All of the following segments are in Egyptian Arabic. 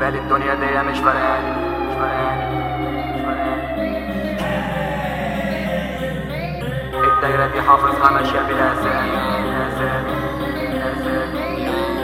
بالنسبة لي الدنيا دي مش فرقاني مش فرقاني مش فرقاني الدايرة دي حافظها ماشية بلا أسامي بلا أسامي بلا أسامي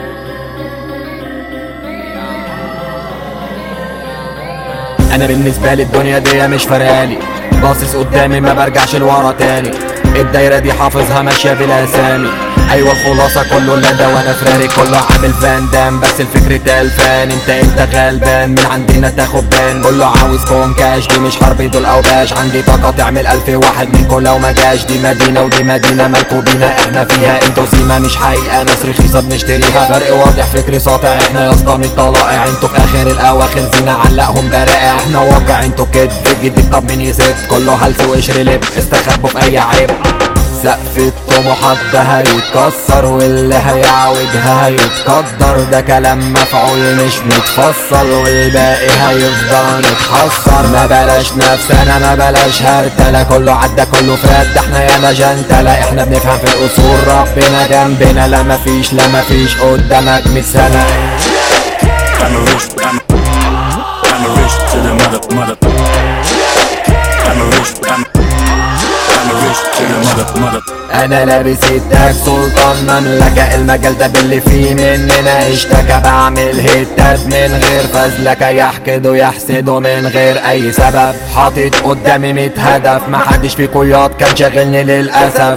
انا بالنسبه لي الدنيا دي مش فرقالي باصص قدامي ما برجعش لورا تاني الدايره دي حافظها ماشيه بلا اسامي ايوه الخلاصه كله ندى وانا فراري كله عامل فان دام بس الفكر تلفان انت انت غلبان من عندنا تاخد بان كله عاوز كون كاش دي مش حرب دول او باش عندي طاقه تعمل الف واحد منكم لو ما جاش دي مدينه ودي مدينه مالكوا بينا احنا فيها انتوا سيما مش حقيقه ناس رخيصه بنشتريها فرق واضح فكري ساطع احنا يا اسطى من طلائع انتوا في اخر الاواخر زينه علقهم برائع احنا واقع انتوا كدب جديد طب مين يسد كله هلس وقشر لب استخبوا في اي عيب سقف الطموحات ده هيتكسر واللي هيعوجها هيتقدر ده كلام مفعول مش متفصل والباقي هيفضل متحصر ما بلاش نفسنا ما بلاش هرتلة كله عدى كله فات ده احنا ياما جنتلة احنا بنفهم في الاصول ربنا جنبنا لا مفيش لا مفيش قدامك مية سنة I'm a rich, I'm, I'm a rich to the mother, mother. I'm a rich, I'm, I'm a rich to the mother, mother. انا لابس التاج سلطان مملكة المجال ده باللي فيه مننا اشتكى بعمل هيتات من غير فزلكة يحقدوا يحسدوا من غير اي سبب حاطط قدامي ميت هدف محدش في قياد كان شاغلني للاسف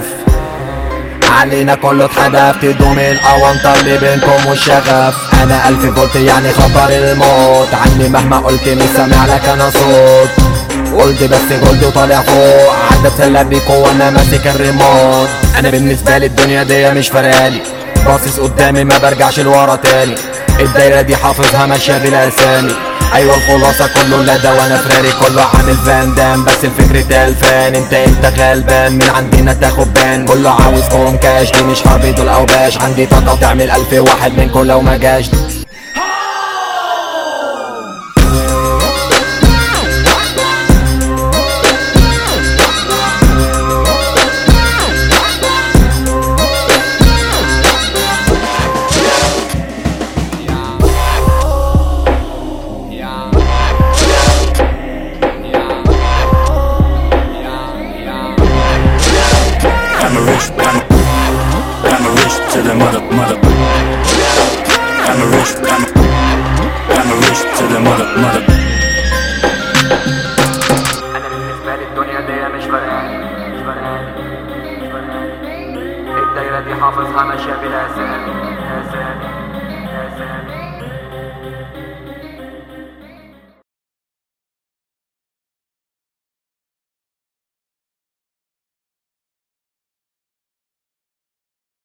علينا كله اتحدف تدوم الاونطة اللي بينكم والشغف انا الف فولت يعني خطر الموت عني مهما قلت مش سامع لك انا صوت قلت بس قلت وطالع فوق عدى اتسلى بيكو وانا ماسك الريموت انا بالنسبة لي الدنيا دي مش فرقالي باصص قدامي ما برجعش لورا تاني الدايرة دي حافظها ماشية بلا اسامي ايوه الخلاصة كله ندى وانا فراري كله عامل فان دام بس الفكر تلفان انت انت غلبان من عندنا تاخد بان كله عاوز كون كاش دي مش حرب دول او باش عندي طاقة تعمل الف واحد منكم لو ما جاش I'm a rich, I'm, I'm a rich to the mother, mother. I'm a rich, I'm, I'm a rich to the mother, mother. أنا بالنسبة لي الدنيا دي مش فرقاني مش فرقاني مش فرقاني الدايرة دي حافظها ماشية بلا أسامي بلا أسامي بلا أسامي